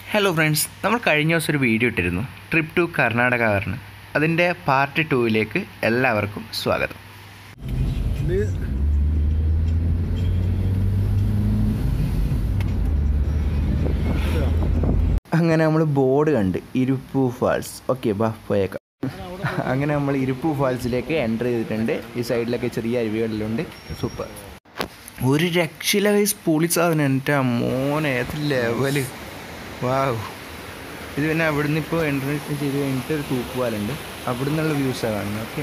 Hello friends നമ്മൾ കഴിഞ്ഞ ദിവസം ഒരു വീഡിയോ ഇട്ടിരുന്നു ട്രിപ്പ് ടു കർണാടക പറഞ്ഞ് അതിൻ്റെ പാർട്ട് ടൂവിലേക്ക് എല്ലാവർക്കും സ്വാഗതം അങ്ങനെ നമ്മൾ ബോർഡ് കണ്ട് ഇരുപ്പു ഫാൾസ് ഓക്കെ ബാ പോയേക്കാം അങ്ങനെ നമ്മൾ ഇരുപ്പു ഫാൾസിലേക്ക് എൻ്റർ ചെയ്തിട്ടുണ്ട് ഈ സൈഡിലൊക്കെ ചെറിയ അരുവികളിലുണ്ട് സൂപ്പർ ഒരു രക്ഷയില്ല കൈസ് പൊളി സാധനം എൻ്റെ മോനെ ഏത് ലെവല് വാവ് ഇത് പിന്നെ അവിടുന്ന് ഇപ്പോൾ എൻ്റർ ചെയ്ത് കഴിഞ്ഞിട്ട് ഒരു തൂക്കുപാലുണ്ട് അവിടെ നിന്നുള്ള വ്യൂസാണ് കാണുന്നത് ഓക്കെ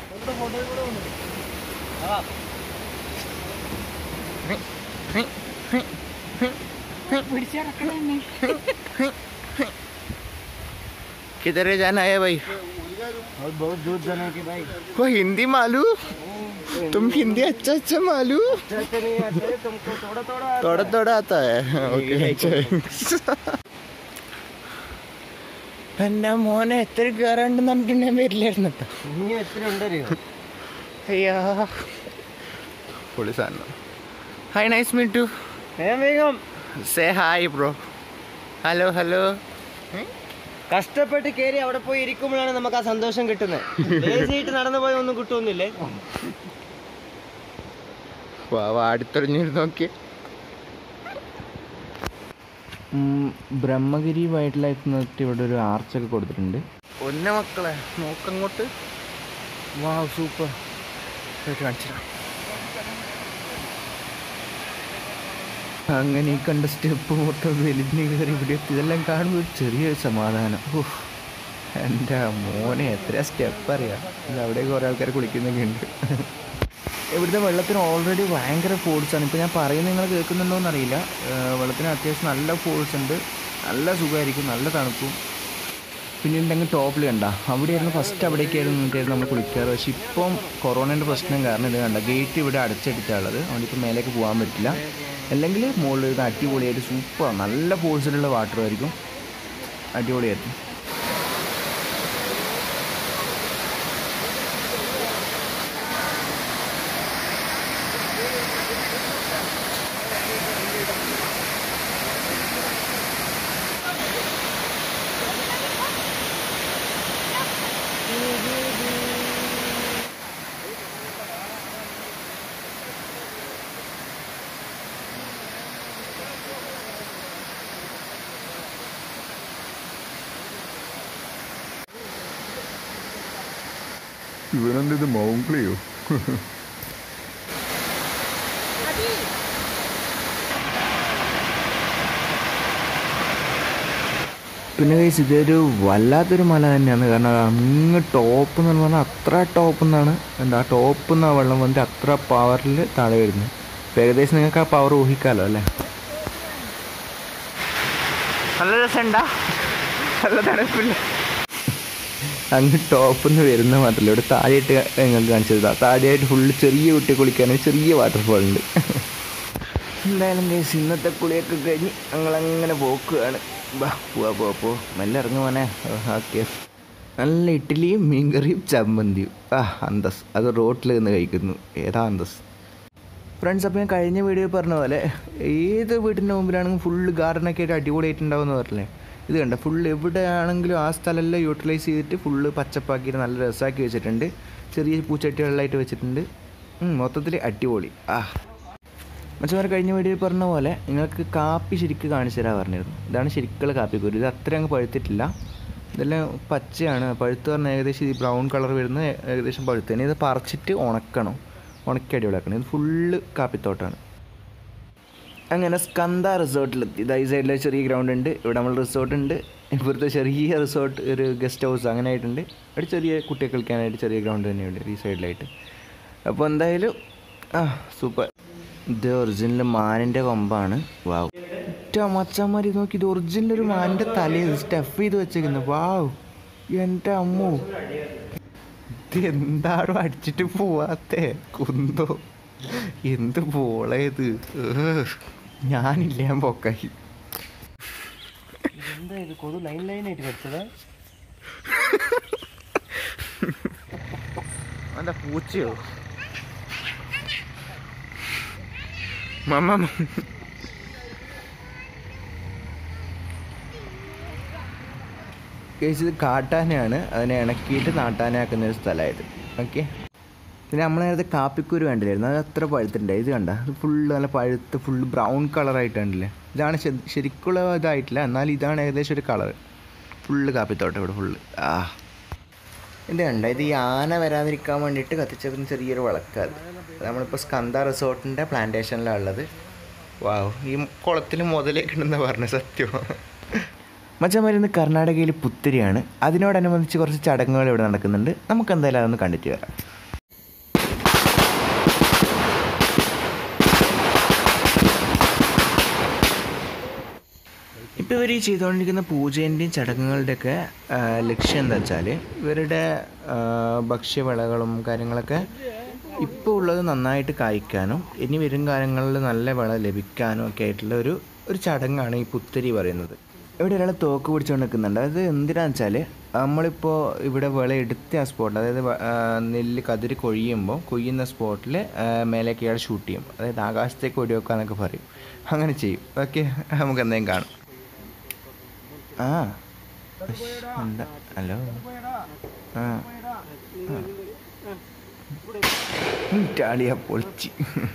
किधर जाना है भाई और बहुत दूर जाने के भाई वो हिंदी मालूम तुम हिंदी अच्छा अच्छा मालूम चलते नहीं आते तुमको थोड़ा थोड़ा थोड़ा थोड़ा आता है ओके എൻ്റെ മോനെ എത്ര കയറാണ്ടെന്ന് പറഞ്ഞിട്ടുണ്ടെങ്കിൽ വരില്ലായിരുന്നു കേട്ടോ നീ എത്ര ഉണ്ടറിയോ അയ്യാ പൊളി സാധനം ഹായ് നൈസ് മീറ്റ് ടു വേഗം വേഗം say hi bro hello hello കഷ്ടപ്പെട്ട് കയറി അവിടെ പോയി ഇരിക്കുമ്പോഴാണ് നമുക്ക് ആ സന്തോഷം കിട്ടുന്നത് സീറ്റ് നടന്നു പോയി ഒന്നും കിട്ടുമെന്നില്ലേ വാ വാടിത്തൊളിഞ്ഞിരുന്ന് നോക്കി ബ്രഹ്മഗിരി വൈൽഡ് ലൈഫ് എന്നിട്ട് ഇവിടെ ഒരു ആർച്ചൊക്കെ കൊടുത്തിട്ടുണ്ട് ഒന്ന മക്കളെ നോക്കങ്ങോട്ട് വാ സൂപ്പർ കാണിച്ചു അങ്ങനെ ഈ കണ്ട സ്റ്റെപ്പ് മൊത്തം വലിഞ്ഞ് കയറി ഇവിടെ എത്തി ഇതെല്ലാം കാണുമ്പോൾ ഒരു ചെറിയൊരു സമാധാനം ഉഫ്. എൻ്റെ മോനെ എത്ര സ്റ്റെപ്പ് അറിയാം ഇത് അവിടെ കുറേ ആൾക്കാർ കുളിക്കുന്നൊക്കെ ഉണ്ട് ഇവിടുത്തെ വെള്ളത്തിന് ഓൾറെഡി ഭയങ്കര ഫോഴ്സാണ് ഇപ്പോൾ ഞാൻ പറയുന്നത് നിങ്ങൾ കേൾക്കുന്നുണ്ടോ എന്നറിയില്ല ഏഹ് വെള്ളത്തിന് അത്യാവശ്യം നല്ല ഫോഴ്സ് ഉണ്ട് നല്ല സുഖമായിരിക്കും നല്ല തണുപ്പും പിന്നെ ഉണ്ടെങ്കിൽ ടോപ്പിൽ കണ്ട അവിടെയായിരുന്നു ഫസ്റ്റ് അവിടേക്കായിരുന്നു നിന്നിട്ടായിരുന്നു നമ്മൾ കുളിക്കാറ് പക്ഷെ ഇപ്പം കൊറോണേൻ്റെ പ്രശ്നം കാരണം ഇത് കണ്ട ഗേറ്റ് ഇവിടെ അടച്ചെടുത്താണുള്ളത് അതുകൊണ്ട് ഇപ്പോൾ മേലേക്ക് പോകാൻ പറ്റില്ല അല്ലെങ്കിൽ മുകളിൽ ഇത് അടിപൊളിയായിട്ട് സൂപ്പർ നല്ല ഫോഴ്സിലുള്ള വാട്ടർ ആയിരിക്കും അടിപൊളിയായിരുന്നു ഇവനെന്ത് മൗംഗ്ലിയോ പിന്നെ കൈസ് ഇതൊരു വല്ലാത്തൊരു മല തന്നെയാണ് കാരണം അങ്ങ് ടോപ്പ് എന്ന് പറഞ്ഞാൽ അത്ര ടോപ്പ് എന്നാണ് എന്താ ടോപ്പ് നിന്ന് ആ വെള്ളം വന്നിട്ട് അത്ര പവറിൽ താഴെ വരുന്നത് അപ്പോൾ ഏകദേശം നിങ്ങൾക്ക് ആ പവർ ഊഹിക്കാമല്ലോ അല്ലേ നല്ല രസമുണ്ടാ നല്ല തണുപ്പില്ല അങ്ങ് ടോപ്പിൽ നിന്ന് വരുന്ന മാത്രമല്ല ഇവിടെ താഴെയായിട്ട് നിങ്ങൾക്ക് കാണിച്ചതാ താഴെയായിട്ട് ഫുള്ള് ചെറിയ കുട്ടി കുളിക്കാനും ചെറിയ വാട്ടർഫോൾ ഉണ്ട് എന്തായാലും കേസ് ഇന്നത്തെ കുളിയൊക്കെ കഴിഞ്ഞ് ഞങ്ങളങ്ങനെ പോക്കുകയാണ് ബാ പോവാ പോവാ പോ മെല്ലെ ഇറങ്ങി പോനെ ഓക്കെ നല്ല ഇഡ്ഡലിയും മീൻകറിയും ചമ്മന്തിയും ആ അന്തസ് അത് റോട്ടിൽ നിന്ന് കഴിക്കുന്നു ഏതാ അന്തസ് ഫ്രണ്ട്സ് അപ്പോൾ ഞാൻ കഴിഞ്ഞ വീഡിയോ പറഞ്ഞ പോലെ ഏത് വീട്ടിൻ്റെ മുമ്പിലാണെങ്കിലും ഫുള്ള് ഗാർഡനൊക്കെ ആയിട്ട് അടിപൊളിയായിട്ടുണ്ടാവും എന്ന് പറഞ്ഞില്ലേ ഇത് കണ്ട ഫുള്ള് എവിടെയാണെങ്കിലും ആ സ്ഥലമെല്ലാം യൂട്ടിലൈസ് ചെയ്തിട്ട് ഫുള്ള് പച്ചപ്പാക്കിയിട്ട് നല്ല രസമാക്കി വെച്ചിട്ടുണ്ട് ചെറിയ പൂച്ചട്ടികളിലായിട്ട് വെച്ചിട്ടുണ്ട് ഉം, മൊത്തത്തിൽ അടിപൊളി ആ മച്ചമാർ കഴിഞ്ഞ വീഡിയോയിൽ പറഞ്ഞ പോലെ നിങ്ങൾക്ക് കാപ്പി ശരിക്ക് കാണിച്ചു തരാൻ പറഞ്ഞിരുന്നു ഇതാണ് ശരിക്കുള്ള കാപ്പിക്കുരു ഇത് അത്ര അങ്ങ് പഴുത്തിട്ടില്ല ഇതെല്ലാം പച്ചയാണ് പഴുത്ത് പറഞ്ഞാൽ ഏകദേശം ഈ ബ്രൗൺ കളർ വരുന്ന ഏ- ഏകദേശം പഴുത്തന്നെ ഇത് പറിച്ചിട്ട് ഉണക്കണം ഉണക്കി അടിപൊളിയാക്കണം ഇത് ഫുള്ള് കാപ്പിത്തോട്ടാണ് അങ്ങനെ സ്കന്ദ റിസോർട്ടിലെത്തി ഇതാ ഈ സൈഡിൽ ചെറിയ ഗ്രൗണ്ട് ഉണ്ട് ഇവിടെ നമ്മൾ റിസോർട്ട് ഉണ്ട് ഇവിടുത്തെ ചെറിയ റിസോർട്ട് ഒരു ഗസ്റ്റ് ഹൗസ് അങ്ങനെ ആയിട്ടുണ്ട് അവിടെ ചെറിയ കുട്ടിയെ കളിക്കാനായിട്ട് ചെറിയ ഗ്രൗണ്ട് തന്നെയുണ്ട് ഈ സൈഡിലായിട്ട് അപ്പോൾ എന്തായാലും ആ സൂപ്പർ ഇത് ഒറിജിനൽ മാനിൻ്റെ കൊമ്പാണ് വാവ് ഒറ്റ മച്ചന്മാർ ഇത് നോക്കി ഇത് ഒറിജിനൽ ഒരു മാനിൻ്റെ തലയിൽ സ്റ്റഫ് ചെയ്ത് വെച്ചേക്കുന്നു വാവ് എൻ്റെ അമ്മു ഇത് എന്താണോ അടിച്ചിട്ട് പോവാത്തേ കുന്തോ എന്ത് പോളയത് ഞാനില്ല ഞാൻ പൊക്കായി എന്താ ഇത് കൊതു ലൈൻ ലൈൻ ആയിട്ട് കടിച്ചതാ എന്താ പൂച്ചയോ മമ്മ കേസ് ഇത് കാട്ടാനയാണ് അതിനെ ഇണക്കിയിട്ട് നാട്ടാനാക്കുന്ന ഒരു സ്ഥലമായത് ഓക്കെ പിന്നെ നമ്മൾ നേരത്തെ കാപ്പിക്കുരു കണ്ടില്ലായിരുന്നു അത് അത്ര പഴുത്തിട്ടുണ്ട് ഇത് കണ്ട അത് ഫുള്ള് നല്ല പഴുത്ത് ഫുള്ള് ബ്രൗൺ കളറായിട്ട് കണ്ടില്ലേ ഇതാണ് ശ- ശരിക്കുള്ള ഇതായിട്ടില്ല എന്നാൽ ഇതാണ് ഏകദേശം ഒരു കളർ ഫുള്ള് കാപ്പിത്തോട്ടം ഇവിടെ ഫുള്ള് ആ ഇത് കണ്ട ഇത് ഈ ആന വരാതിരിക്കാൻ വേണ്ടിയിട്ട് കത്തിച്ചേർന്ന ചെറിയൊരു വിളക്കാത് നമ്മളിപ്പോൾ സ്കന്ദ റിസോർട്ടിൻ്റെ പ്ലാന്റേഷനിലാണ് ഉള്ളത് വാവ് ഈ കുളത്തിൽ മുതലേക്ക് ഉണ്ടെന്ന് പറഞ്ഞു സത്യം മച്ചന്മാരിന്ന് കർണാടകയിൽ പുത്തിരിയാണ് അതിനോടനുബന്ധിച്ച് കുറച്ച് ചടങ്ങുകൾ ഇവിടെ നടക്കുന്നുണ്ട് നമുക്ക് എന്തായാലും അതൊന്ന് കണ്ടിട്ട് വരാം ഇപ്പോൾ ഇവർ ഈ ചെയ്തുകൊണ്ടിരിക്കുന്ന പൂജേൻ്റെയും ചടങ്ങുകളുടെയൊക്കെ ആ, ലക്ഷ്യം എന്താ വെച്ചാൽ ഇവരുടെ ആ, ഭക്ഷ്യവിളകളും കാര്യങ്ങളൊക്കെ ഇപ്പോൾ ഉള്ളത് നന്നായിട്ട് കായ്ക്കാനും ഇനി വരും കാലങ്ങളിൽ നല്ല വിള ലഭിക്കാനും ഒക്കെ ആയിട്ടുള്ള ഒരു ഒരു ചടങ്ങാണ് ഈ പുത്തരി പറയുന്നത് ഇവിടെ ഒരാൾ തോക്ക് പിടിച്ചുകൊണ്ട് നിൽക്കുന്നുണ്ട് അത് എന്തിനാന്ന് വെച്ചാൽ നമ്മളിപ്പോൾ ഇവിടെ വിള എടുത്ത ആ സ്പോട്ടിൽ അതായത് വ- ആ, നെല്ല് കതിര് കൊഴിയുമ്പോൾ കൊയ്യുന്ന സ്പോട്ടിൽ മേലേക്ക് ഇയാൾ ഷൂട്ട് ചെയ്യും അതായത് ആകാശത്തേക്ക് വെടിവെക്കാന്നൊക്കെ പറയും അങ്ങനെ ചെയ്യും ഓക്കെ നമുക്ക് എന്തെങ്കിലും കാണാം ആ ഉഷ്, എന്താ ഹലോ ആ ആ. ഉം, ചാടിയാ പൊളിച്ച്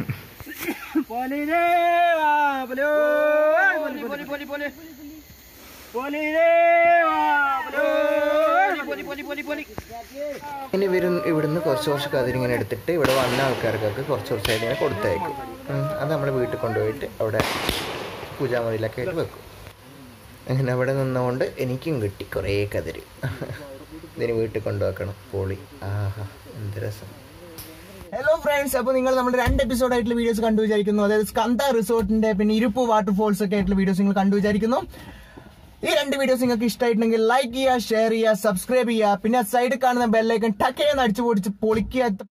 ഇനി വരും ഇവിടുന്ന് കുറച്ച് കുറച്ച് കതിരിങ്ങനെ എടുത്തിട്ട് ഇവിടെ വന്ന ആൾക്കാർക്കൊക്കെ കുറച്ച് കുറച്ചായിട്ട് ഇങ്ങനെ കൊടുത്തയക്കും ഉം, അത് നമ്മൾ വീട്ടിൽ കൊണ്ടുപോയിട്ട് അവിടെ പൂജാമുറിയിലൊക്കെ ആയിട്ട് വെക്കും അങ്ങനെ അവിടെ നിന്നുകൊണ്ട് എനിക്കും കിട്ടി കുറേ കതിര് ഇതിന് വീട്ടിൽ കൊണ്ടുവെക്കണം പോളി ആഹാ എന്ത് രസം ഹലോ ഫ്രണ്ട്സ് അപ്പോൾ നിങ്ങൾ നമ്മുടെ രണ്ട് എപ്പിസോഡ് ആയിട്ടുള്ള വീഡിയോസ് കണ്ടു വിചാരിക്കുന്നു അതായത് സ്കന്ദ റിസോർട്ടിന്റെ പിന്നെ ഇരുപ്പ് വാട്ടർഫോൾസ് ഒക്കെ ആയിട്ടുള്ള വീഡിയോസ് നിങ്ങൾ കണ്ടു വിചാരിക്കുന്നു ഈ രണ്ട് വീഡിയോസ് നിങ്ങൾക്ക് ഇഷ്ടമായിട്ടുണ്ടെങ്കിൽ ലൈക്ക് ചെയ്യുക ഷെയർ ചെയ്യുക സബ്സ്ക്രൈബ് ചെയ്യുക പിന്നെ സൈഡിൽ കാണുന്ന ബെല്ലൈക്കൺ ടക്കേന്ന് അടിച്ചു പൊടിച്ച് പൊളിക്കുക